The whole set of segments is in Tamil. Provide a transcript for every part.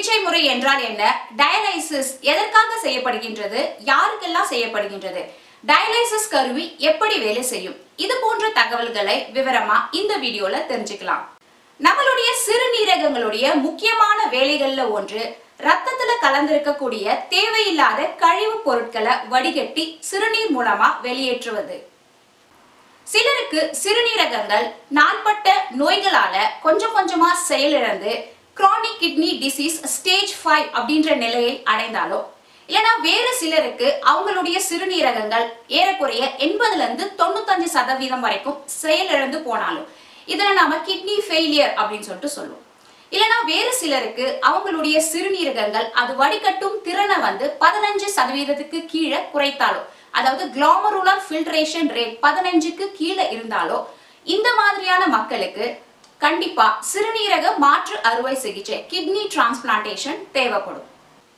சிகிச்சை முறை என்றால் என்ன டயலைசிஸ் எதற்காக செய்யப்படுகின்றது யாருக்கெல்லாம் செய்யப்படுகின்றது டயலைசிஸ் கருவி எப்படி வேலை செய்யும் இது போன்ற தகவல்களை விவரமா இந்த வீடியோல தெரிஞ்சுக்கலாம் நம்மளுடைய சிறுநீரகங்களுடைய முக்கியமான வேலைகள்ல ஒன்று ரத்தத்துல கலந்திருக்கக்கூடிய தேவையில்லாத கழிவுப் பொருட்களை வடிகட்டி சிறுநீர் மூலமா வெளியேற்றுவது சிலருக்கு சிறுநீரகங்கள் நாள்பட்ட நோய்களால கொஞ்சம் கொஞ்சமா செயலிழந்து chronic kidney disease stage five அப்படின்ற நிலையை அடைந்தாலோ இல்லைன்னா வேறு சிலருக்கு அவங்களுடைய சிறுநீரகங்கள் ஏறக்குறைய எண்பதுல இருந்து தொண்ணூத்தஞ்சு சதவீதம் வரைக்கும் செயலிழந்து போனாலும் இதுல நாம கிட்னி ஃபெயிலியர் அப்படின்னு சொல்லிட்டு சொல்லுவோம் இல்லைன்னா வேறு சிலருக்கு அவங்களுடைய சிறுநீரகங்கள் அது வடிகட்டும் திறனை வந்து பதினஞ்சு சதவீதத்துக்கு கீழே குறைத்தாலும் அதாவது கிளாமருலர் ஃபில்ட்ரேஷன் ரேட் பதினஞ்சுக்கு கீழே இருந்தாலோ இந்த மாதிரியான மக்களுக்கு கண்டிப்பா சிறுநீரக மாற்று அறுவை சிகிச்சை கிட்னி டிரான்ஸ்பிளான்டேஷன் தேவைப்படும்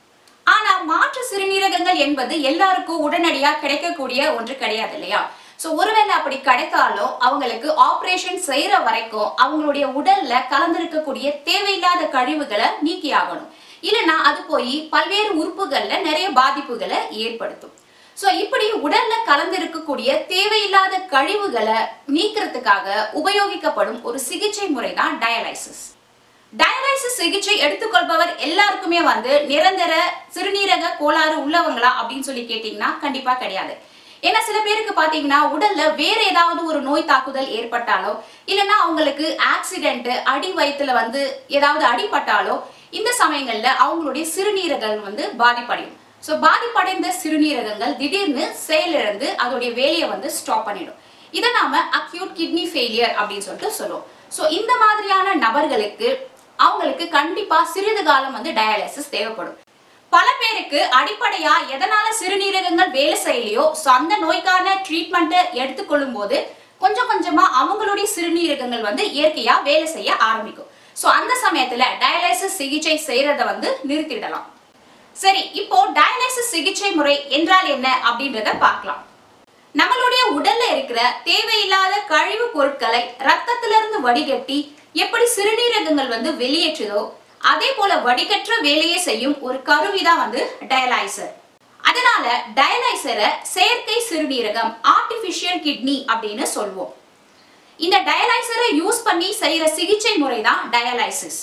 ஆனா மாற்று சிறுநீரகங்கள் என்பது எல்லாருக்கும் உடனடியா கிடைக்கக்கூடிய ஒன்று கிடையாது இல்லையா சோ ஒருவேளை அப்படி கிடைத்தாலும் அவங்களுக்கு ஆபரேஷன் செய்யற வரைக்கும் அவங்களுடைய உடல்ல கலந்திருக்கக்கூடிய தேவையில்லாத கழிவுகளை நீக்கி ஆகணும் இல்லைன்னா அது போய் பல்வேறு உறுப்புகள்ல நிறைய பாதிப்புகளை ஏற்படுத்தும் சோ இப்படி உடல்ல கலந்திருக்கக்கூடிய தேவையில்லாத கழிவுகளை நீக்கிறதுக்காக உபயோகிக்கப்படும் ஒரு சிகிச்சை முறை தான் டயலைசிஸ் டயலைசிஸ் சிகிச்சை எடுத்துக்கொள்பவர் எல்லாருக்குமே வந்து நிரந்தர சிறுநீரக கோளாறு உள்ளவங்களா அப்படின்னு சொல்லி கேட்டீங்கன்னா கண்டிப்பா கிடையாது ஏன்னா சில பேருக்கு பாத்தீங்கன்னா உடல்ல வேற ஏதாவது ஒரு நோய் தாக்குதல் ஏற்பட்டாலோ இல்லைன்னா அவங்களுக்கு ஆக்சிடென்ட் அடி வயிற்றுல வந்து ஏதாவது அடிபட்டாலோ இந்த சமயங்கள்ல அவங்களுடைய சிறுநீரகங்கள் வந்து பாதிப்படையும் ஸோ பாதிப்படைந்த சிறுநீரகங்கள் திடீர்னு செயலிழந்து அதோடைய வேலையை வந்து ஸ்டாப் பண்ணிடும் இதை நாம அக்யூட் கிட்னி ஃபெயிலியர் அப்படின்னு சொல்லிட்டு சொல்லுவோம் ஸோ இந்த மாதிரியான நபர்களுக்கு அவங்களுக்கு கண்டிப்பா சிறிது காலம் வந்து டயாலிசிஸ் தேவைப்படும் பல பேருக்கு அடிப்படையா எதனால சிறுநீரகங்கள் வேலை செய்யலையோ ஸோ அந்த நோய்க்கான ட்ரீட்மெண்ட்டை எடுத்துக்கொள்ளும் போது கொஞ்சம் கொஞ்சமா அவங்களுடைய சிறுநீரகங்கள் வந்து இயற்கையா வேலை செய்ய ஆரம்பிக்கும் ஸோ அந்த சமயத்துல டயாலிசிஸ் சிகிச்சை செய்யறத வந்து நிறுத்திடலாம் சரி இப்போ டயாலிசிஸ் சிகிச்சை முறை என்றால் என்ன அப்படின்றத பார்க்கலாம் நம்மளுடைய உடல்ல இருக்கிற தேவையில்லாத கழிவு பொருட்களை ரத்தத்துல இருந்து வடிகட்டி எப்படி சிறுநீரகங்கள் வந்து வெளியேற்றுதோ அதே போல வடிகற்ற வேலையை செய்யும் ஒரு கருவிதான் வந்து டயலைசர் அதனால டயலைசரை செயற்கை சிறுநீரகம் ஆர்டிபிஷியல் கிட்னி அப்படின்னு சொல்வோம் இந்த டயலைசரை யூஸ் பண்ணி செய்யற சிகிச்சை முறை தான் டயலைசிஸ்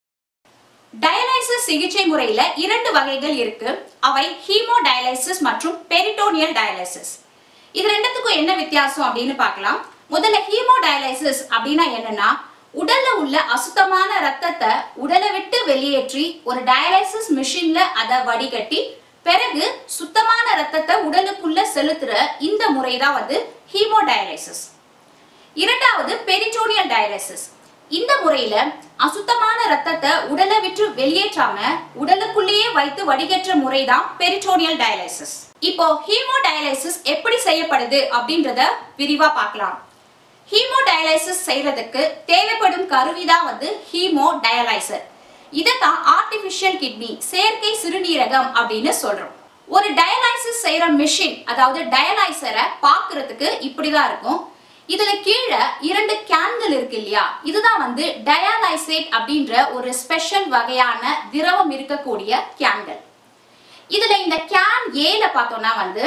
டயலைசிஸ் சிகிச்சை முறையில இரண்டு வகைகள் இருக்கு அவை ஹீமோ டயலைசிஸ் மற்றும் பெரிட்டோனியல் டயலைசிஸ் இது ரெண்டுத்துக்கும் என்ன வித்தியாசம் அப்படின்னு பார்க்கலாம் முதல்ல ஹீமோ டயலைசிஸ் அப்படின்னா என்னன்னா உடல்ல உள்ள அசுத்தமான ரத்தத்தை உடலை விட்டு வெளியேற்றி ஒரு டயாலிசிஸ் மிஷின்ல அதை வடிகட்டி பிறகு சுத்தமான ரத்தத்தை உடலுக்குள்ள செலுத்துற இந்த முறை தான் வந்து ஹீமோ டயாலிசிஸ் இரண்டாவது பெரிட்டோனியல் டயாலிசிஸ் இந்த முறையில அசுத்தமான ரத்தத்தை உடலை விட்டு வெளியேற்றாம உடலுக்குள்ளேயே வைத்து வடிகற்ற முறை தான் பெரிட்டோனியல் டயாலிசிஸ் இப்போ ஹீமோ டயாலிசிஸ் எப்படி செய்யப்படுது அப்படின்றத விரிவா பார்க்கலாம் ஹீமோ டயாலிசிஸ் செய்யறதுக்கு தேவைப்படும் கருவி தான் வந்து ஹீமோ டயாலைசர் இதை தான் ஆர்டிபிஷியல் கிட்னி செயற்கை சிறுநீரகம் அப்படின்னு சொல்றோம் ஒரு டயாலைசிஸ் செய்யற மிஷின் அதாவது டயலைசரை பார்க்கறதுக்கு இப்படிதான் இருக்கும் இதுல கீழே இரண்டு கேன்கள் இருக்கு இல்லையா இதுதான் வந்து டயாலைசேட் அப்படின்ற ஒரு ஸ்பெஷல் வகையான திரவம் இருக்கக்கூடிய கேன்கள் இதுல இந்த கேன் ஏல பார்த்தோம்னா வந்து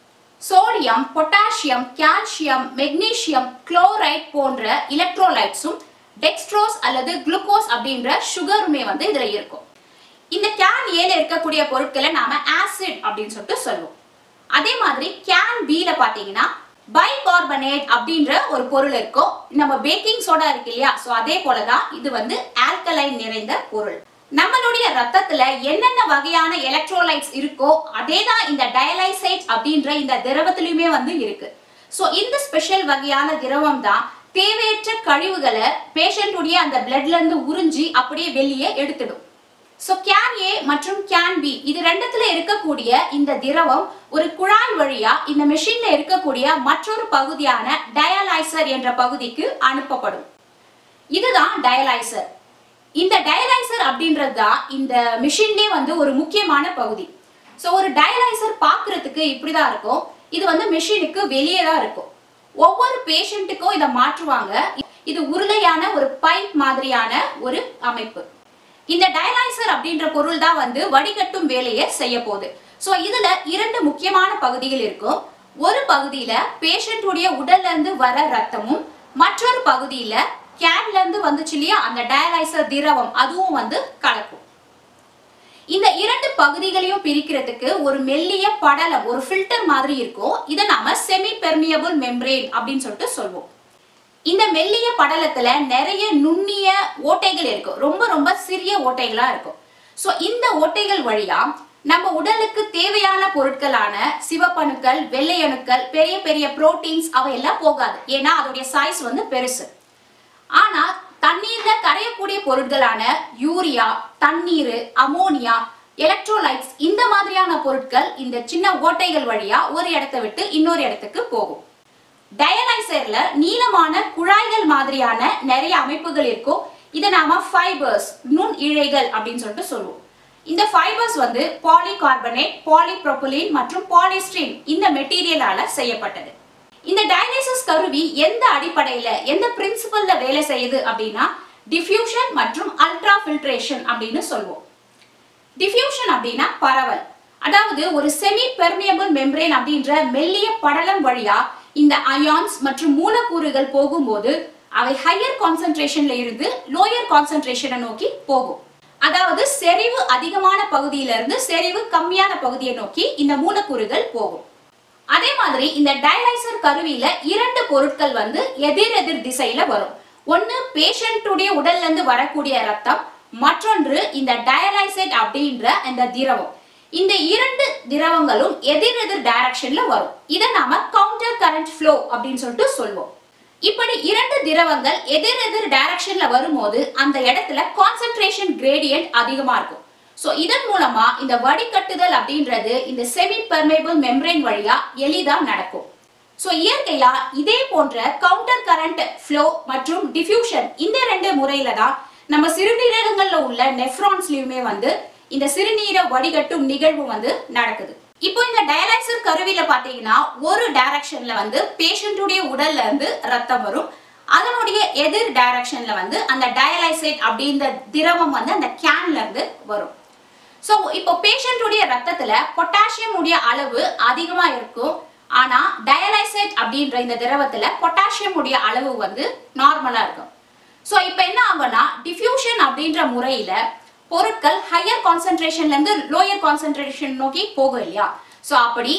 sodium potassium calcium magnesium chloride போன்ற எலக்ட்ரோலைட்ஸும் டெக்ஸ்ட்ரோஸ் அல்லது குளுக்கோஸ் அப்படின்ற சுகருமே வந்து இதுல இருக்கும் இந்த கேன் ஏல இருக்கக்கூடிய பொருட்களை நாம ஆசிட் அப்படின்னு சொல்லிட்டு சொல்லுவோம் அதே மாதிரி கேன் பில பாத்தீங்கன்னா பைகார்பனேட் அப்படின்ற ஒரு பொருள் இருக்கும் நம்ம பேக்கிங் சோடா இருக்கு இல்லையா ஸோ அதே போலதான் இது வந்து ஆல்கலைன் நிறைந்த பொருள் நம்மளுடைய ரத்தத்துல என்னென்ன வகையான எலக்ட்ரோலைட்ஸ் இருக்கோ அதே தான் இந்த டயலைசைட் அப்படின்ற இந்த திரவத்திலுமே வந்து இருக்கு ஸோ இந்த ஸ்பெஷல் வகையான திரவம் தான் தேவையற்ற கழிவுகளை பேஷண்ட்டுடைய அந்த பிளட்ல இருந்து உறிஞ்சி அப்படியே வெளியே எடுத்துடும் ஸோ கேன் ஏ மற்றும் கேன் பி இது ரெண்டுத்துல இருக்கக்கூடிய இந்த திரவம் ஒரு குழாய் வழியா இந்த மெஷின்ல இருக்கக்கூடிய மற்றொரு பகுதியான டயலைசர் என்ற பகுதிக்கு அனுப்பப்படும் இதுதான் டயலைசர் இந்த டயலைசர் அப்படின்றது தான் இந்த மிஷின்லேயே வந்து ஒரு முக்கியமான பகுதி ஸோ ஒரு டயலைசர் பார்க்கறதுக்கு இப்படிதான் இருக்கும் இது வந்து மிஷினுக்கு வெளியே தான் இருக்கும் ஒவ்வொரு பேஷண்ட்டுக்கும் இதை மாற்றுவாங்க இது உருளையான ஒரு பைப் மாதிரியான ஒரு அமைப்பு இந்த டயலைசர் அப்படின்ற பொருள் தான் வந்து வடிகட்டும் வேலையை செய்ய போகுது ஸோ இதுல இரண்டு முக்கியமான பகுதிகள் இருக்கும் ஒரு பகுதியில பேஷண்ட்டுடைய உடல்ல இருந்து வர ரத்தமும் மற்றொரு பகுதியில கேன்ல இருந்து வந்துச்சு இல்லையா அந்த டயலைசர் திரவம் அதுவும் வந்து கலக்கும் இந்த இரண்டு பகுதிகளையும் பிரிக்கிறதுக்கு ஒரு மெல்லிய படலம் ஒரு ஃபில்டர் மாதிரி இருக்கும் இதை நாம செமி பெர்மியபிள் மெம்பரேன் அப்படின்னு சொல்லிட்டு சொல்வோம் இந்த மெல்லிய படலத்துல நிறைய நுண்ணிய ஓட்டைகள் இருக்கும் ரொம்ப ரொம்ப சிறிய ஓட்டைகளா இருக்கும் ஸோ இந்த ஓட்டைகள் வழியா நம்ம உடலுக்கு தேவையான பொருட்களான சிவப்பணுக்கள் வெள்ளை அணுக்கள் பெரிய பெரிய புரோட்டீன்ஸ் அவையெல்லாம் போகாது ஏன்னா அதோடைய சைஸ் வந்து பெருசு ஆனா தண்ணீர்ல கரையக்கூடிய பொருட்களான யூரியா தண்ணீர் அமோனியா எலக்ட்ரோலைட்ஸ் இந்த மாதிரியான பொருட்கள் இந்த சின்ன ஓட்டைகள் வழியா ஒரு இடத்தை விட்டு இன்னொரு இடத்துக்கு போகும் டயலைசர்ல நீளமான குழாய்கள் மாதிரியான நிறைய அமைப்புகள் இருக்கும் இதை நாம ஃபைபர்ஸ் நுண் இழைகள் அப்படின்னு சொல்லிட்டு சொல்லுவோம் இந்த ஃபைபர்ஸ் வந்து பாலிகார்பனேட் பாலிப்ரோபிலின் மற்றும் பாலிஸ்டிரீன் இந்த மெட்டீரியலால செய்யப்பட்டது இந்த டயலைசிஸ் கருவி எந்த அடிப்படையில எந்த பிரின்சிபல்ல வேலை செய்யுது அப்படின்னா டிஃப்யூஷன் மற்றும் அல்ட்ரா ஃபில்ட்ரேஷன் அப்படின்னு சொல்லுவோம் டிஃப்யூஷன் அப்படின்னா பரவல் அதாவது ஒரு செமி பெர்மியபிள் மெம்பரேன் அப்படின்ற மெல்லிய படலம் வழியா இந்த அயான்ஸ் மற்றும் மூலக்கூறுகள் போகும்போது அவை ஹையர் கான்சென்ட்ரேஷன்ல இருந்து லோயர் கான்சென்ட்ரேஷனை நோக்கி போகும் அதாவது செறிவு அதிகமான பகுதியில இருந்து செறிவு கம்மியான பகுதியை நோக்கி இந்த மூலக்கூறுகள் போகும் அதே மாதிரி இந்த டயலைசர் கருவியில இரண்டு பொருட்கள் வந்து எதிர் எதிர் திசையில வரும் ஒன்னு பேஷண்ட்டுடைய உடல்ல இருந்து வரக்கூடிய ரத்தம் மற்றொன்று இந்த டயலைசைட் அப்படின்ற இந்த திரவம் இந்த இரண்டு திரவங்களும் எதிர் எதிர் டைரக்ஷன்ல வரும் இதை நாம கவுண்டர் கரண்ட் ஃப்ளோ அப்படின்னு சொல்லிட்டு சொல்வோம் இப்படி இரண்டு திரவங்கள் எதிர் எதிர் டைரக்ஷன்ல வரும்போது அந்த இடத்துல கான்சென்ட்ரேஷன் கிரேடியன்ட் அதிகமா இருக்கும் ஸோ இதன் மூலமா இந்த வடிகட்டுதல் அப்படின்றது இந்த செமி பெர்மேபிள் மெம்பரேன் வழியா எளிதா நடக்கும் ஸோ இயற்கையா இதே போன்ற கவுண்டர் கரண்ட் ஃப்ளோ மற்றும் டிஃப்யூஷன் இந்த ரெண்டு முறையில தான் நம்ம சிறுநீரகங்கள்ல உள்ள நெஃப்ரான்ஸ்லயுமே வந்து இந்த சிறுநீரை வடிகட்டும் நிகழ்வு வந்து நடக்குது இப்போ இந்த டயலைசர் கருவியில பாத்தீங்கன்னா ஒரு டைரக்ஷன்ல வந்து பேஷண்ட்டுடைய உடல்ல இருந்து ரத்தம் வரும் அதனுடைய எதிர் டைரக்ஷன்ல வந்து அந்த டயலைசேட் அப்படின்ற திரவம் வந்து அந்த கேன்ல இருந்து வரும் ஸோ இப்போ பேஷண்ட்டுடைய ரத்தத்துல பொட்டாசியம் உடைய அளவு அதிகமா இருக்கும் ஆனா டயலைசேட் அப்படின்ற இந்த திரவத்துல பொட்டாசியம் உடைய அளவு வந்து நார்மலா இருக்கும் ஸோ இப்போ என்ன ஆகும்னா டிஃப்யூஷன் அப்படின்ற முறையில பொருட்கள் ஹையர் கான்சென்ட்ரேஷன்ல இருந்து லோயர் கான்சென்ட்ரேஷன் நோக்கி போகும் இல்லையா ஸோ அப்படி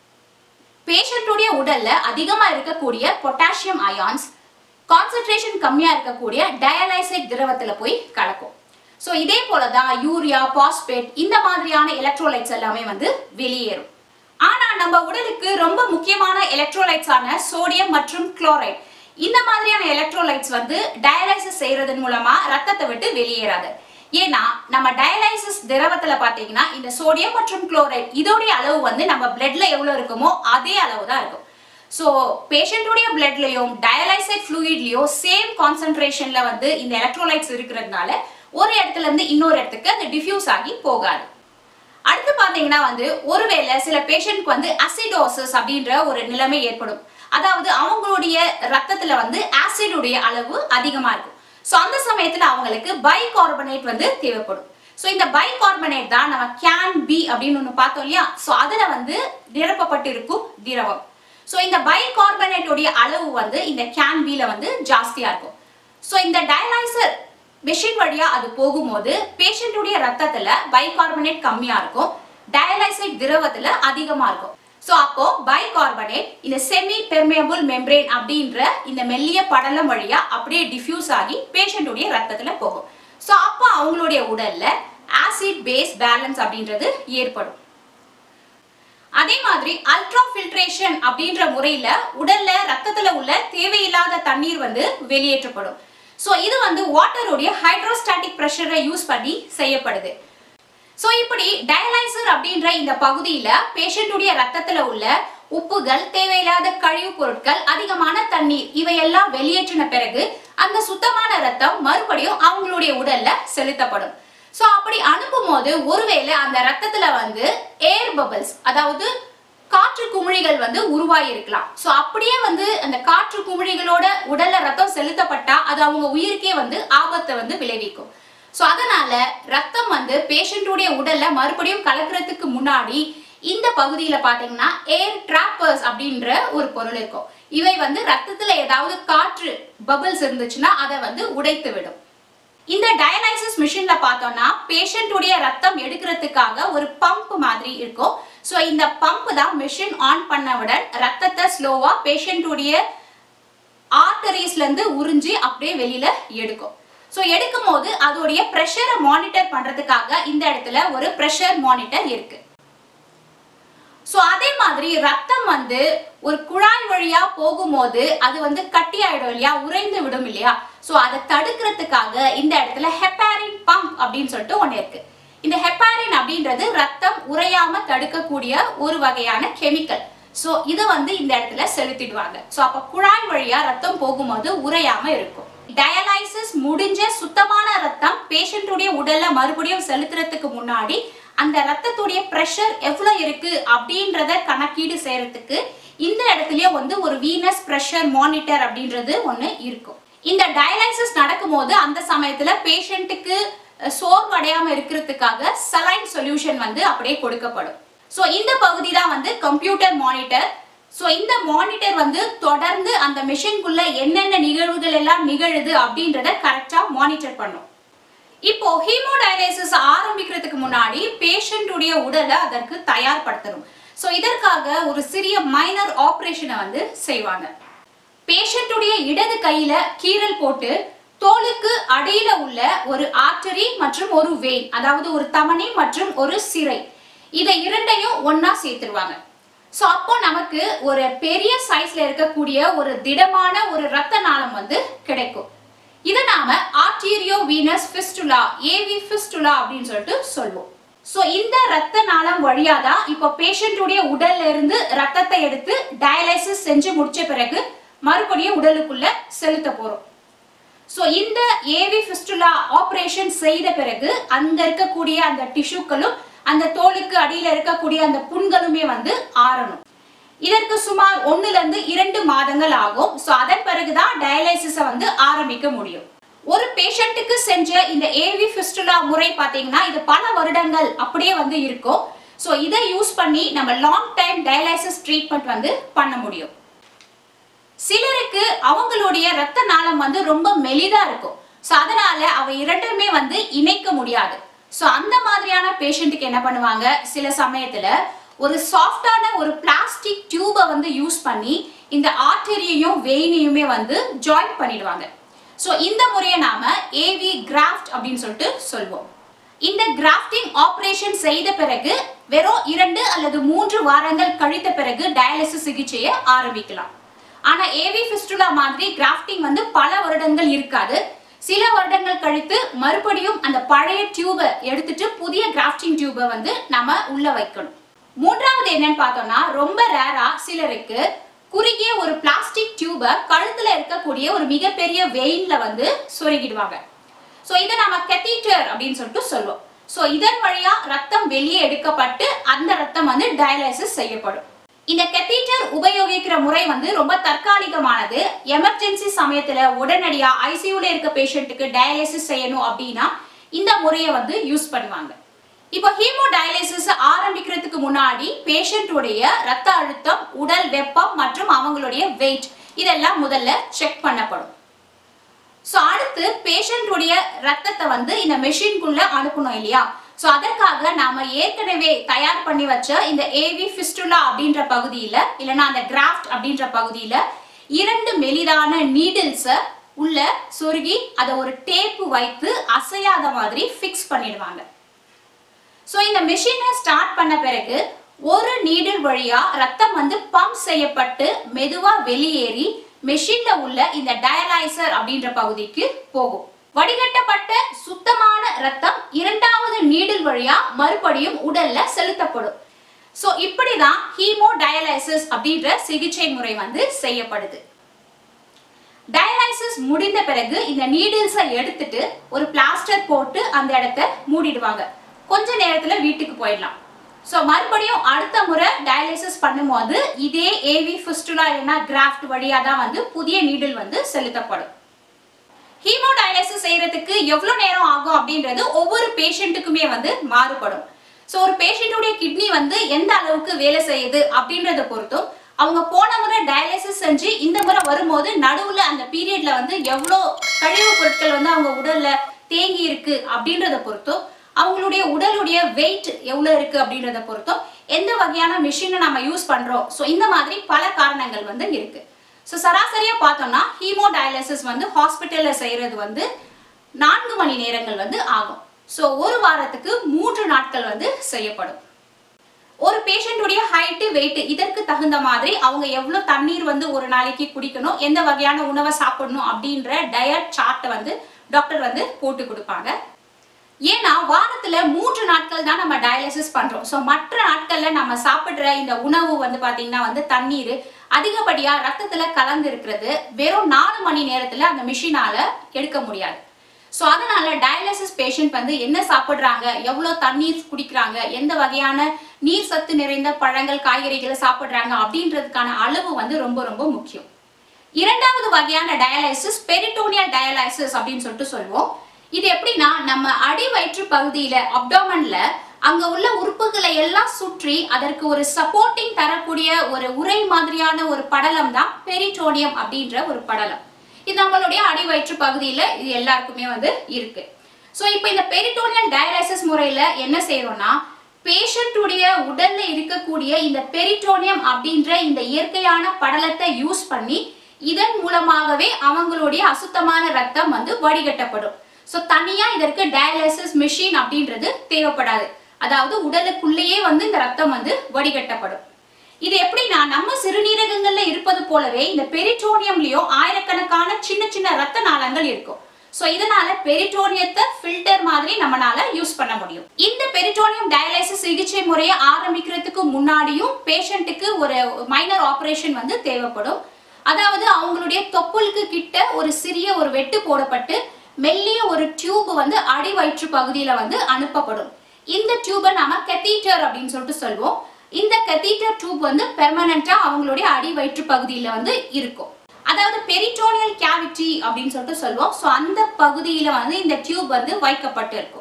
பேஷண்ட்டுடைய உடல்ல அதிகமா இருக்கக்கூடிய பொட்டாசியம் அயான்ஸ் கான்சென்ட்ரேஷன் கம்மியா இருக்கக்கூடிய டயலைசைட் திரவத்துல போய் கலக்கும் ஸோ இதே போல தான் யூரியா பாஸ்பேட் இந்த மாதிரியான எலக்ட்ரோலைட்ஸ் எல்லாமே வந்து வெளியேறும் ஆனா நம்ம உடலுக்கு ரொம்ப முக்கியமான எலக்ட்ரோலைட்ஸான சோடியம் மற்றும் குளோரைட் இந்த மாதிரியான எலக்ட்ரோலைட்ஸ் வந்து டயலைசிஸ் செய்யறதன் மூலமா ரத்தத்தை விட்டு வெளியேறாது ஏன்னா நம்ம டயலைசிஸ் திரவத்துல பாத்தீங்கன்னா இந்த சோடியம் மற்றும் குளோரைட் இதோடைய அளவு வந்து நம்ம பிளட்ல எவ்வளவு இருக்குமோ அதே அளவு தான் இருக்கும் ஸோ பேஷண்ட்டுடைய பிளட்லையும் டயலைசைட் ஃப்ளூயிட்லையும் சேம் கான்சென்ட்ரேஷன்ல வந்து இந்த எலக்ட்ரோலைட்ஸ் இருக்கிறதுனால ஒரு இடத்துல இருந்து இன்னொரு இடத்துக்கு அது டிஃப்யூஸ் ஆகி போகாது அடுத்து பாத்தீங்கன்னா வந்து ஒருவேளை சில பேஷண்ட்க்கு வந்து அசிடோசிஸ் அப்படின்ற ஒரு நிலைமை ஏற்படும் அதாவது அவங்களுடைய ரத்தத்துல வந்து ஆசிடுடைய அளவு அதிகமா இருக்கும் ஸோ அந்த சமயத்துல அவங்களுக்கு பைகார்பனேட் வந்து தேவைப்படும் ஸோ இந்த பைகார்பனேட் தான் நம்ம கேன் பி அப்படின்னு ஒன்று பார்த்தோம் இல்லையா ஸோ அதில் வந்து நிரப்பப்பட்டிருக்கும் திரவம் ஸோ இந்த பைகார்பனேட்டுடைய அளவு வந்து இந்த கேன் பில வந்து ஜாஸ்தியா இருக்கும் ஸோ இந்த டயலைசர் மெஷின் வழியா அது போகும்போது பேஷண்ட்டுடைய ரத்தத்துல பைகார்பனேட் கம்மியா இருக்கும் டயலைசைட் திரவத்துல அதிகமா இருக்கும் ஸோ அப்போ பைகார்பனேட் இந்த செமி பெர்மியபிள் மெம்பரேன் அப்படின்ற இந்த மெல்லிய படலம் வழியா அப்படியே டிஃப்யூஸ் ஆகி பேஷண்ட்டுடைய ரத்தத்துல போகும் ஸோ அப்போ அவங்களுடைய உடல்ல ஆசிட் பேஸ் பேலன்ஸ் அப்படின்றது ஏற்படும் அதே மாதிரி அல்ட்ரா ஃபில்ட்ரேஷன் அப்படின்ற முறையில உடல்ல ரத்தத்துல உள்ள தேவையில்லாத தண்ணீர் வந்து வெளியேற்றப்படும் ஸோ இது வந்து வாட்டருடைய ஹைட்ரோஸ்டாட்டிக் ப்ரெஷரை யூஸ் பண்ணி செய்யப்படுது ஸோ இப்படி டயலைசர் அப்படின்ற இந்த பகுதியில பேஷண்ட்டுடைய ரத்தத்துல உள்ள உப்புகள் தேவையில்லாத கழிவுப் பொருட்கள் அதிகமான தண்ணீர் இவையெல்லாம் வெளியேற்றின பிறகு அந்த சுத்தமான ரத்தம் மறுபடியும் அவங்களுடைய உடல்ல செலுத்தப்படும் ஸோ அப்படி அனுப்பும் போது ஒருவேளை அந்த ரத்தத்துல வந்து ஏர் பபிள்ஸ் அதாவது காற்று குமிழிகள் வந்து உருவாகி இருக்கலாம் ஸோ அப்படியே வந்து அந்த காற்று குமிழிகளோட உடல்ல ரத்தம் செலுத்தப்பட்டா அது அவங்க உயிருக்கே வந்து ஆபத்தை வந்து விளைவிக்கும் ஸோ அதனால ரத்தம் வந்து பேஷண்ட்டுடைய உடல்ல மறுபடியும் கலக்கிறதுக்கு முன்னாடி இந்த பகுதியில பாத்தீங்கன்னா ஏர் டிராப்பர்ஸ் அப்படின்ற ஒரு பொருள் இருக்கும் இவை வந்து ரத்தத்துல ஏதாவது காற்று பபிள்ஸ் இருந்துச்சுன்னா அதை வந்து உடைத்து விடும் இந்த டயலைசிஸ் மிஷின்ல பார்த்தோம்னா பேஷண்ட்டுடைய ரத்தம் எடுக்கிறதுக்காக ஒரு பம்ப் மாதிரி இருக்கும் ஸோ இந்த பம்ப் தான் மிஷின் ஆன் பண்ணவுடன் ரத்தத்தை ஸ்லோவா பேஷண்ட்டுடைய ஆர்டரிஸ்ல இருந்து உறிஞ்சி அப்படியே வெளியில எடுக்கும் ஸோ எடுக்கும் போது அதோடைய ப்ரெஷரை மானிட்டர் பண்றதுக்காக இந்த இடத்துல ஒரு ப்ரெஷர் மானிட்டர் இருக்கு ஸோ அதே மாதிரி ரத்தம் வந்து ஒரு குழாய் வழியா போகும்போது அது வந்து கட்டி ஆயிடும் இல்லையா உறைந்து விடும் இல்லையா ஸோ அதை தடுக்கிறதுக்காக இந்த இடத்துல ஹெப்பாரின் பம்ப் அப்படின்னு சொல்லிட்டு ஒன்று இருக்கு இந்த ஹெப்பாரின் அப்படின்றது ரத்தம் உறையாம தடுக்கக்கூடிய ஒரு வகையான கெமிக்கல் ஸோ இதை வந்து இந்த இடத்துல செலுத்திடுவாங்க ஸோ அப்போ குழாய் வழியா ரத்தம் போகும்போது உறையாம இருக்கும் டயலைசிஸ் முடிஞ்ச சுத்தமான ரத்தம் பேஷண்ட்டுடைய உடல்ல மறுபடியும் செலுத்துறதுக்கு முன்னாடி அந்த ரத்தத்துடைய ப்ரெஷர் எவ்வளவு இருக்கு அப்படின்றத கணக்கீடு செய்யறதுக்கு இந்த இடத்துலயே வந்து ஒரு வீனஸ் ப்ரெஷர் மானிட்டர் அப்படின்றது ஒன்று இருக்கும் இந்த டயலைசிஸ் நடக்கும்போது அந்த சமயத்துல பேஷண்ட்டுக்கு சோர்வு அடையாம இருக்கிறதுக்காக சலைன் சொல்யூஷன் வந்து அப்படியே கொடுக்கப்படும் ஸோ இந்த பகுதி தான் வந்து கம்ப்யூட்டர் மானிட்டர் ஸோ இந்த மானிட்டர் வந்து தொடர்ந்து அந்த மிஷின்குள்ள என்னென்ன நிகழ்வுகள் எல்லாம் நிகழுது அப்படின்றத கரெக்டா மானிட்டர் பண்ணும் இப்போ ஹீமோடயலைசிஸ் ஆரம்பிக்கிறதுக்கு முன்னாடி பேஷண்ட்டுடைய உடலை அதற்கு தயார்படுத்தணும் ஸோ இதற்காக ஒரு சிறிய மைனர் ஆப்ரேஷனை வந்து செய்வாங்க பேஷண்ட்டுடைய இடது கையில கீறல் போட்டு தோலுக்கு அடியில உள்ள ஒரு ஆர்டரி மற்றும் ஒரு வெயின் அதாவது ஒரு தமனி மற்றும் ஒரு சிரை இதை இரண்டையும் ஒண்ணா சேர்த்துருவாங்க ஸோ அப்போ நமக்கு ஒரு பெரிய சைஸ்ல இருக்கக்கூடிய ஒரு திடமான ஒரு ரத்த நாளம் வந்து கிடைக்கும் இதை நாம arterio venous fistula AV fistula அப்படின்னு சொல்லிட்டு சொல்லுவோம் ஸோ இந்த ரத்த நாளம் வழியா தான் இப்போ பேஷண்ட்டுடைய உடல்ல இருந்து ரத்தத்தை எடுத்து டயாலிசிஸ் செஞ்சு முடிச்ச பிறகு மறுபடியும் உடலுக்குள்ள செலுத்த போறோம் ஸோ இந்த ஏவி ஃபிஸ்டுலா ஆப்ரேஷன் செய்த பிறகு அங்க இருக்கக்கூடிய அந்த டிஷ்யூக்களும் அந்த தோலுக்கு அடியில இருக்கக்கூடிய அந்த புண்களுமே வந்து ஆறணும் இதற்கு சுமார் ஒண்ணுல இருந்து இரண்டு மாதங்கள் ஆகும் ஸோ அதன் பிறகுதான் டயாலிசிஸை வந்து ஆரம்பிக்க முடியும் ஒரு பேஷண்ட்டுக்கு செஞ்ச இந்த ஏவி ஃபிஸ்டுலா முறை பார்த்தீங்கன்னா இது பல வருடங்கள் அப்படியே வந்து இருக்கும் ஸோ இதை யூஸ் பண்ணி நம்ம லாங் டைம் டயாலிசிஸ் ட்ரீட்மெண்ட் வந்து பண்ண முடியும் சிலருக்கு அவங்களுடைய ரத்த நாளம் வந்து ரொம்ப மெலிதா இருக்கும் ஸோ அதனால அவ இரண்டுமே வந்து இணைக்க முடியாது ஸோ அந்த மாதிரியான பேஷண்ட்டுக்கு என்ன பண்ணுவாங்க சில சமயத்துல ஒரு சாஃப்டான ஒரு பிளாஸ்டிக் டியூபை வந்து யூஸ் பண்ணி இந்த ஆர்டரியையும் வெயினையுமே வந்து ஜாயின் பண்ணிடுவாங்க ஸோ இந்த முறையை நாம ஏவி கிராஃப்ட் அப்படின்னு சொல்லிட்டு சொல்வோம் இந்த கிராஃப்டிங் ஆபரேஷன் செய்த பிறகு வெறும் இரண்டு அல்லது மூன்று வாரங்கள் கழித்த பிறகு டயாலிசிஸ் சிகிச்சையை ஆரம்பிக்கலாம் ஆனா ஏவி ஃபிஸ்டுலா மாதிரி கிராஃப்டிங் வந்து பல வருடங்கள் இருக்காது சில வருடங்கள் கழித்து மறுபடியும் அந்த பழைய டியூபை எடுத்துட்டு புதிய கிராஃப்டிங் டியூபை வந்து நம்ம உள்ள வைக்கணும் மூன்றாவது என்னன்னு பார்த்தோம்னா ரொம்ப ரேரா சிலருக்கு குறுகிய ஒரு பிளாஸ்டிக் டியூபை கழுத்துல இருக்கக்கூடிய ஒரு மிகப்பெரிய வெயின்ல வந்து சொருகிடுவாங்க ஸோ இதை நம்ம கெத்தீட்டர் அப்படின்னு சொல்லிட்டு சொல்லுவோம் ஸோ இதன் வழியா ரத்தம் வெளியே எடுக்கப்பட்டு அந்த ரத்தம் வந்து டயாலிசிஸ் செய்யப்படும் இந்த கெத்தீட்டர் உபயோகிக்கிற முறை வந்து ரொம்ப தற்காலிகமானது எமர்ஜென்சி சமயத்துல உடனடியா ஐசியூல இருக்க பேஷண்ட்டுக்கு டயாலிசிஸ் செய்யணும் அப்படின்னா இந்த முறையை வந்து யூஸ் பண்ணுவாங்க இப்போ ஹீமோ டயாலிசிஸ் ஆரம்பிக்கிறதுக்கு முன்னாடி பேஷண்ட்டுடைய ரத்த அழுத்தம் உடல் வெப்பம் மற்றும் அவங்களுடைய வெயிட் இதெல்லாம் முதல்ல செக் பண்ணப்படும் ஸோ அடுத்து பேஷண்ட்டுடைய ரத்தத்தை வந்து இந்த மெஷின்குள்ள அனுப்பணும் இல்லையா ஸோ அதற்காக நாம ஏற்கனவே தயார் பண்ணி வச்ச இந்த ஏவி ஃபிஸ்டுலா அப்படின்ற பகுதியில இல்லைன்னா அந்த கிராஃப்ட் அப்படின்ற பகுதியில இரண்டு மெலிதான நீடில்ஸை உள்ள சொருகி அதை ஒரு டேப்பு வைத்து அசையாத மாதிரி ஃபிக்ஸ் பண்ணிடுவாங்க ஸோ இந்த மிஷினை ஸ்டார்ட் பண்ண பிறகு ஒரு நீடில் வழியா ரத்தம் வந்து பம்ப் செய்யப்பட்டு மெதுவா வெளியேறி மெஷின்ல உள்ள இந்த டயலைசர் அப்படின்ற பகுதிக்கு போகும் வடிகட்டப்பட்ட சுத்தமான ரத்தம் இரண்டாவது நீடில் வழியா மறுபடியும் உடல்ல செலுத்தப்படும் ஸோ இப்படிதான் ஹீமோ டயலைசிஸ் அப்படின்ற சிகிச்சை முறை வந்து செய்யப்படுது டயலைசிஸ் முடிந்த பிறகு இந்த நீடில்ஸை எடுத்துட்டு ஒரு பிளாஸ்டர் போட்டு அந்த இடத்த மூடிடுவாங்க கொஞ்ச நேரத்துல வீட்டுக்கு போயிடலாம் ஸோ மறுபடியும் அடுத்த முறை டயாலிசிஸ் பண்ணும்போது இதே ஏவி ஃபிஸ்டுலா இல்லைன்னா கிராஃப்ட் வழியாக தான் வந்து புதிய நீடில் வந்து செலுத்தப்படும் ஹீமோ டயாலிசிஸ் செய்யறதுக்கு எவ்வளவு நேரம் ஆகும் அப்படின்றது ஒவ்வொரு பேஷண்ட்டுக்குமே வந்து மாறுபடும் ஸோ ஒரு பேஷண்ட்டுடைய கிட்னி வந்து எந்த அளவுக்கு வேலை செய்யுது அப்படின்றத பொறுத்தும் அவங்க போன முறை டயாலிசிஸ் செஞ்சு இந்த முறை வரும்போது நடுவுல அந்த பீரியட்ல வந்து எவ்வளோ கழிவு பொருட்கள் வந்து அவங்க உடல்ல தேங்கி இருக்கு அப்படின்றத பொறுத்தும் அவங்களுடைய உடலுடைய வெயிட் எவ்வளோ இருக்கு அப்படின்றத பொறுத்தும் எந்த வகையான மிஷினை நம்ம யூஸ் பண்றோம் ஸோ இந்த மாதிரி பல காரணங்கள் வந்து இருக்கு ஸோ சராசரியா பார்த்தோம்னா ஹீமோ டயாலிசிஸ் வந்து ஹாஸ்பிட்டல்ல செய்யறது வந்து நான்கு மணி நேரங்கள் வந்து ஆகும் ஸோ ஒரு வாரத்துக்கு மூன்று நாட்கள் வந்து செய்யப்படும் ஒரு பேஷண்ட்டுடைய ஹைட்டு வெயிட் இதற்கு தகுந்த மாதிரி அவங்க எவ்வளோ தண்ணீர் வந்து ஒரு நாளைக்கு குடிக்கணும் எந்த வகையான உணவை சாப்பிடணும் அப்படின்ற டயட் சார்ட்டை வந்து டாக்டர் வந்து போட்டு கொடுப்பாங்க ஏன்னா வாரத்துல மூன்று நாட்கள் தான் நம்ம டயாலிசிஸ் பண்றோம் ஸோ மற்ற நாட்கள்ல நம்ம சாப்பிடுற இந்த உணவு வந்து பாத்தீங்கன்னா வந்து தண்ணீர் அதிகப்படியா ரத்தத்துல கலந்து இருக்கிறது வெறும் நாலு மணி நேரத்துல அந்த மிஷினால எடுக்க முடியாது ஸோ அதனால டயாலிசிஸ் பேஷண்ட் வந்து என்ன சாப்பிடுறாங்க எவ்வளோ தண்ணீர் குடிக்கிறாங்க எந்த வகையான நீர் சத்து நிறைந்த பழங்கள் காய்கறிகளை சாப்பிடுறாங்க அப்படின்றதுக்கான அளவு வந்து ரொம்ப ரொம்ப முக்கியம் இரண்டாவது வகையான டயாலிசிஸ் பெரிட்டோனியல் டயாலிசிஸ் அப்படின்னு சொல்லிட்டு சொல்லுவோம் இது எப்படின்னா நம்ம அடி வயிற்று பகுதியில அப்டோமன்ல அங்க உள்ள உறுப்புகளை எல்லாம் சுற்றி அதற்கு ஒரு சப்போர்ட்டிங் தரக்கூடிய ஒரு உரை மாதிரியான ஒரு படலம் தான் பெரிட்டோனியம் அப்படின்ற ஒரு படலம் இது நம்மளுடைய அடி வயிற்று பகுதியில இது எல்லாருக்குமே வந்து இருக்கு ஸோ இப்போ இந்த பெரிட்டோனியல் டயாலிசிஸ் முறையில என்ன செய்யறோம்னா பேஷண்ட்டுடைய உடல்ல இருக்கக்கூடிய இந்த பெரிட்டோனியம் அப்படின்ற இந்த இயற்கையான படலத்தை யூஸ் பண்ணி இதன் மூலமாகவே அவங்களுடைய அசுத்தமான ரத்தம் வந்து வடிகட்டப்படும் ஸோ தனியா இதற்கு டயாலிசிஸ் மிஷின் அப்படின்றது தேவைப்படாது அதாவது உடலுக்குள்ளேயே வந்து இந்த ரத்தம் வந்து வடிகட்டப்படும் இது எப்படின்னா நம்ம சிறுநீரகங்கள்ல இருப்பது போலவே இந்த பெரிட்டோனியம்லயும் ஆயிரக்கணக்கான சின்ன சின்ன ரத்த நாளங்கள் இருக்கும் ஸோ இதனால பெரிட்டோனியத்தை ஃபில்டர் மாதிரி நம்மளால யூஸ் பண்ண முடியும் இந்த பெரிட்டோனியம் டயாலிசிஸ் சிகிச்சை முறையை ஆரம்பிக்கிறதுக்கு முன்னாடியும் பேஷண்ட்டுக்கு ஒரு மைனர் ஆபரேஷன் வந்து தேவைப்படும் அதாவது அவங்களுடைய தொப்புளுக்கு கிட்ட ஒரு சிறிய ஒரு வெட்டு போடப்பட்டு மெல்லிய ஒரு டியூப் வந்து அடி வயிற்று பகுதியில வந்து அனுப்பப்படும் இந்த டியூபை நாம கெத்தீட்டர் அப்படின்னு சொல்லிட்டு சொல்லுவோம் இந்த கெத்தீட்டர் டியூப் வந்து பெர்மனண்டா அவங்களுடைய அடி வயிற்று பகுதியில வந்து இருக்கும் அதாவது பெரிட்டோனியல் கேவிட்டி அப்படின்னு சொல்லிட்டு சொல்லுவோம் ஸோ அந்த பகுதியில வந்து இந்த டியூப் வந்து வைக்கப்பட்டு இருக்கும்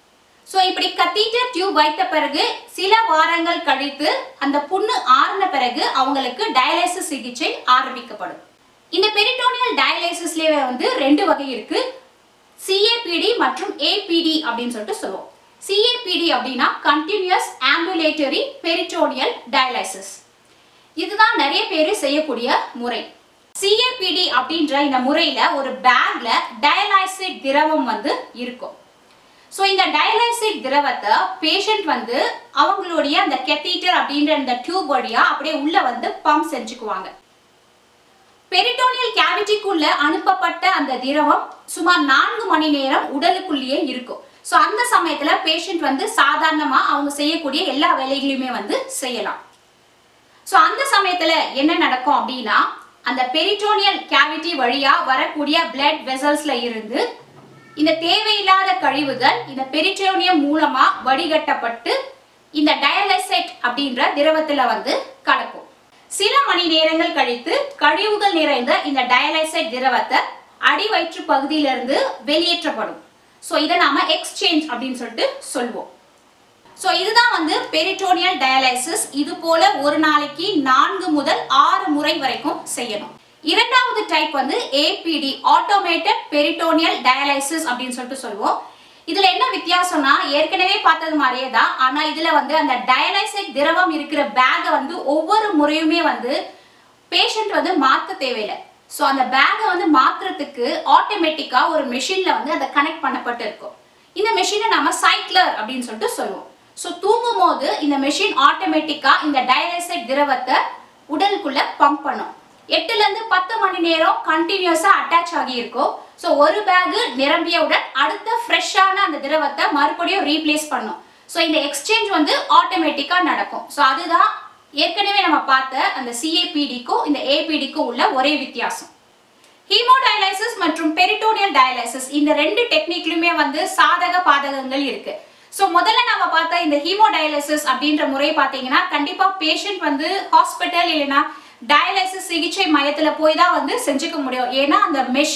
ஸோ இப்படி கத்தீட்டர் டியூப் வைத்த பிறகு சில வாரங்கள் கழித்து அந்த புண்ணு ஆறின பிறகு அவங்களுக்கு டயாலிசிஸ் சிகிச்சை ஆரம்பிக்கப்படும் இந்த பெரிட்டோனியல் டயாலிசிஸ்லேயே வந்து ரெண்டு வகை இருக்கு சிஏபிடி மற்றும் ஏபிடி அப்படின்னு சொல்லிட்டு சொல்லுவோம் சிஏபிடி அப்படின்னா கண்டினியூஸ் ஆம்புலேட்டரி பெரிட்டோனியல் டயாலிசிஸ் இதுதான் நிறைய பேர் செய்யக்கூடிய முறை சிஏபிடி அப்படின்ற இந்த முறையில ஒரு பேக்ல டயலைசிட் திரவம் வந்து இருக்கும் ஸோ இந்த டயலைசிட் திரவத்தை பேஷண்ட் வந்து அவங்களுடைய அந்த கெத்தீட்டர் அப்படின்ற இந்த டியூப் வழியா அப்படியே உள்ள வந்து பம்ப் செஞ்சுக்குவாங்க பெரிட்டோனியல் கேவிட்டிக்குள்ள அனுப்பப்பட்ட அந்த திரவம் சுமார் நான்கு மணி நேரம் உடலுக்குள்ளேயே இருக்கும் ஸோ அந்த சமயத்துல பேஷண்ட் வந்து சாதாரணமா அவங்க செய்யக்கூடிய எல்லா வேலைகளையுமே வந்து செய்யலாம் ஸோ அந்த சமயத்துல என்ன நடக்கும் அப்படின்னா அந்த பெரிட்டோனியல் கேவிட்டி வழியா வரக்கூடிய பிளட் வெசல்ஸ்ல இருந்து இந்த தேவையில்லாத கழிவுகள் இந்த பெரிட்டோனியம் மூலமா வடிகட்டப்பட்டு இந்த டயாலிசைட் அப்படின்ற திரவத்துல வந்து கலக்கும் சில மணி நேரங்கள் கழித்து கழிவுகள் நிறைந்த இந்த டயாலிசைட் திரவத்தை அடி வயிற்று பகுதியிலிருந்து வெளியேற்றப்படும் ஸோ இதை நாம எக்ஸ்சேஞ்ச் அப்படின்னு சொல்லிட்டு சொல்வோம் ஸோ இதுதான் வந்து பெரிட்டோனியல் டயாலிசிஸ் இது போல ஒரு நாளைக்கு நான்கு முதல் ஆறு முறை வரைக்கும் செய்யணும் இரண்டாவது டைப் வந்து ஏபிடி ஆட்டோமேட்டட் பெரிட்டோனியல் டயாலிசிஸ் அப்படின்னு சொல்லிட்டு சொல்லுவோம் இதுல என்ன வித்தியாசம்னா ஏற்கனவே பார்த்தது மாதிரியே தான் ஆனா இதுல வந்து அந்த டயாலிசிக் திரவம் இருக்கிற பேக்கை வந்து ஒவ்வொரு முறையுமே வந்து பேஷண்ட் வந்து மாத்த தேவையில்லை ஸோ அந்த பேக்கை வந்து மாத்துறதுக்கு ஆட்டோமேட்டிக்கா ஒரு மெஷின்ல வந்து அதை கனெக்ட் பண்ணப்பட்டு இருக்கும் இந்த மெஷினை நம்ம சைக்ளர் அப்படின்னு சொல்லிட்டு சொல்லுவோம் ஸோ தூங்கும் போது இந்த மெஷின் ஆட்டோமேட்டிக்கா இந்த டயாலிசிக் திரவத்தை உடலுக்குள்ள பம்ப் பண்ணும் எட்டுல இருந்து பத்து மணி நேரம் கண்டினியூஸா அட்டாச் ஆகி இருக்கும் ஸோ ஒரு பேக் நிரம்பியவுடன் அடுத்த ஃப்ரெஷ்ஷான அந்த திரவத்தை மறுபடியும் ரீப்ளேஸ் பண்ணும் ஸோ இந்த எக்ஸ்சேஞ்ச் வந்து ஆட்டோமேட்டிக்கா நடக்கும் ஸோ அதுதான் ஏற்கனவே நம்ம பார்த்த அந்த சிஏபிடிக்கும் இந்த ஏபிடிக்கும் உள்ள ஒரே வித்தியாசம் ஹீமோடயாலிசிஸ் மற்றும் பெரிட்டோனியல் டயாலிசிஸ் இந்த ரெண்டு டெக்னிக்லுமே வந்து சாதக பாதகங்கள் இருக்கு ஸோ முதல்ல நம்ம பார்த்த இந்த ஹீமோடயாலிசிஸ் அப்படின்ற முறை பார்த்தீங்கன்னா கண்டிப்பா பேஷண்ட் வந்து ஹாஸ்பிட்டல் இல்லைன்னா டயாலிசிஸ் சிகிச்சை மையத்துல போய் தான் வந்து செஞ்சுக்க முடியும் ஏன்னா அந்த மெஷின்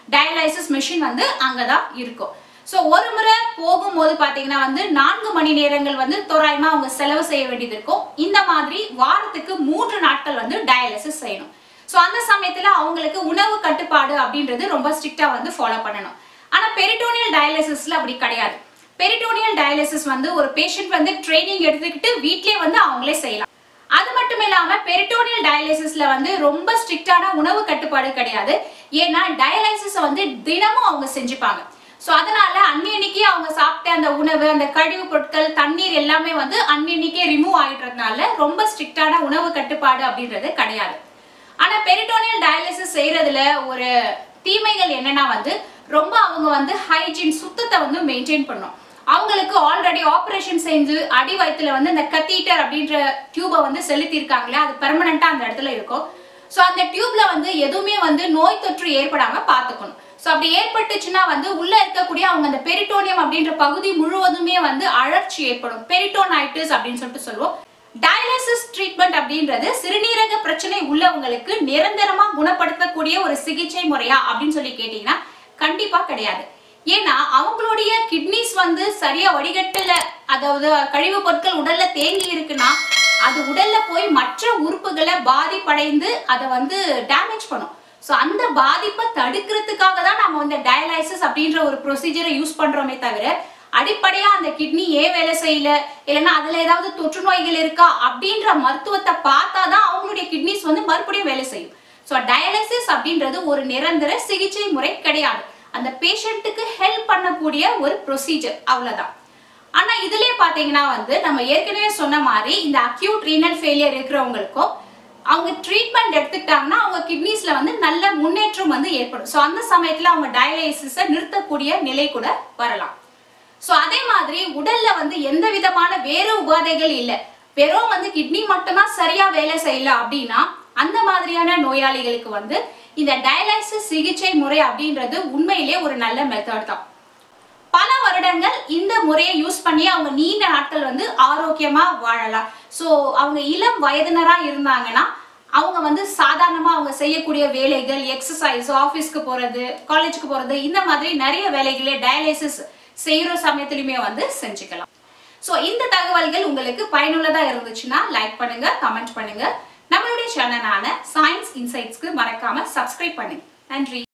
டயாலிசிஸ் மிஷின் வந்து அங்கதான் இருக்கும் ஸோ ஒரு முறை போகும்போது பார்த்தீங்கன்னா வந்து நான்கு மணி நேரங்கள் வந்து தோராயமா அவங்க செலவு செய்ய வேண்டியது இருக்கும் இந்த மாதிரி வாரத்துக்கு மூன்று நாட்கள் வந்து டயாலிசிஸ் செய்யணும் ஸோ அந்த சமயத்தில் அவங்களுக்கு உணவு கட்டுப்பாடு அப்படின்றது ரொம்ப ஸ்ட்ரிக்டா வந்து ஃபாலோ பண்ணணும் ஆனால் பெரிட்டோனியல் டயாலிசிஸ்ல அப்படி கிடையாது பெரிட்டோனியல் டயாலிசிஸ் வந்து ஒரு பேஷண்ட் வந்து ட்ரைனிங் எடுத்துக்கிட்டு வீட்லயே வந்து அவங்களே செய்யலாம் அது மட்டும் இல்லாம பெரிட்டோனியல் டயாலிசிஸ்ல வந்து ரொம்ப ஸ்ட்ரிக்டான உணவு கட்டுப்பாடு கிடையாது ஏன்னா டயாலிசிஸ் வந்து தினமும் அவங்க செஞ்சுப்பாங்க ஸோ அதனால அன்னன்னைக்கே அவங்க சாப்பிட்ட அந்த உணவு அந்த கழிவு பொருட்கள் தண்ணீர் எல்லாமே வந்து அன்னன்னைக்கே ரிமூவ் ஆயிடுறதுனால ரொம்ப ஸ்ட்ரிக்டான உணவு கட்டுப்பாடு அப்படின்றது கிடையாது ஆனா பெரிட்டோனியல் டயாலிசிஸ் செய்யறதுல ஒரு தீமைகள் என்னன்னா வந்து ரொம்ப அவங்க வந்து ஹைஜீன் சுத்தத்தை வந்து மெயின்டைன் பண்ணும் அவங்களுக்கு ஆல்ரெடி ஆபரேஷன் செஞ்சு அடி வயித்துல வந்து இந்த கத்தீட்டர் அப்படின்ற டியூபை வந்து செலுத்தியிருக்காங்களே அது பெர்மனண்டா அந்த இடத்துல இருக்கும் ஸோ அந்த டியூப்ல வந்து எதுவுமே வந்து நோய் தொற்று ஏற்படாம பார்த்துக்கணும் ஸோ அப்படி ஏற்பட்டுச்சுன்னா வந்து உள்ள இருக்கக்கூடிய அவங்க அந்த பெரிட்டோனியம் அப்படின்ற பகுதி முழுவதுமே வந்து அழற்சி ஏற்படும் பெரிட்டோனைட்டிஸ் அப்படின்னு சொல்லிட்டு சொல்லுவோம் டயாலிசிஸ் ட்ரீட்மெண்ட் அப்படின்றது சிறுநீரக பிரச்சனை உள்ளவங்களுக்கு நிரந்தரமா குணப்படுத்தக்கூடிய ஒரு சிகிச்சை முறையா அப்படின்னு சொல்லி கேட்டீங்கன்னா கண்டிப்பா கிடையாது ஏன்னா அவங்களுடைய கிட்னிஸ் வந்து சரியா வடிகட்டல அதாவது கழிவு பொருட்கள் உடல்ல தேங்கி இருக்குன்னா அது உடல்ல போய் மற்ற உறுப்புகளை பாதிப்படைந்து அதை வந்து டேமேஜ் பண்ணும் ஸோ அந்த பாதிப்பை தடுக்கிறதுக்காக தான் நம்ம வந்து டயாலிசிஸ் அப்படின்ற ஒரு ப்ரொசீஜரை யூஸ் பண்றோமே தவிர அடிப்படையா அந்த கிட்னி ஏன் வேலை செய்யல இல்லைன்னா அதுல ஏதாவது தொற்று நோய்கள் இருக்கா அப்படின்ற மருத்துவத்தை பார்த்தா தான் அவங்களுடைய கிட்னிஸ் வந்து மறுபடியும் வேலை செய்யும் ஸோ டயாலிசிஸ் அப்படின்றது ஒரு நிரந்தர சிகிச்சை முறை கிடையாது அந்த பேஷண்ட்டுக்கு ஹெல்ப் பண்ணக்கூடிய ஒரு ப்ரொசீஜர் அவ்வளவுதான் ஆனா இதுலயே பாத்தீங்கன்னா வந்து நம்ம ஏற்கனவே சொன்ன மாதிரி இந்த அக்யூட் ரீனல் ஃபெயிலியர் இருக்கிறவங்களுக்கும் அவங்க ட்ரீட்மெண்ட் எடுத்துக்கிட்டாங்கன்னா அவங்க கிட்னிஸ்ல வந்து நல்ல முன்னேற்றம் வந்து ஏற்படும் ஸோ அந்த சமயத்துல அவங்க டயாலிசிஸை நிறுத்தக்கூடிய நிலை கூட வரலாம் ஸோ அதே மாதிரி உடல்ல வந்து எந்த விதமான வேறு உபாதைகள் இல்லை வெறும் வந்து கிட்னி மட்டும்தான் சரியா வேலை செய்யல அப்படின்னா அந்த மாதிரியான நோயாளிகளுக்கு வந்து இந்த டயாலிசிஸ் சிகிச்சை முறை அப்படின்றது உண்மையிலே ஒரு நல்ல மெத்தட் தான் பல வருடங்கள் இந்த முறையை யூஸ் பண்ணி அவங்க நீண்ட நாட்கள் வந்து ஆரோக்கியமா வாழலாம் ஸோ அவங்க இளம் வயதினரா இருந்தாங்கன்னா அவங்க வந்து சாதாரணமா அவங்க செய்யக்கூடிய வேலைகள் எக்ஸசைஸ் ஆஃபீஸ்க்கு போறது காலேஜுக்கு போறது இந்த மாதிரி நிறைய வேலைகளை டயாலிசிஸ் செய்யற சமயத்திலுமே வந்து செஞ்சுக்கலாம் ஸோ இந்த தகவல்கள் உங்களுக்கு பயனுள்ளதா இருந்துச்சுன்னா லைக் பண்ணுங்க கமெண்ட் பண்ணுங்க நம்மளுடைய சேனலான சயின்ஸ் இன்சைட்ஸ்க்கு மறக்காம சப்ஸ்கிரைப் பண்ணுங்க நன்றி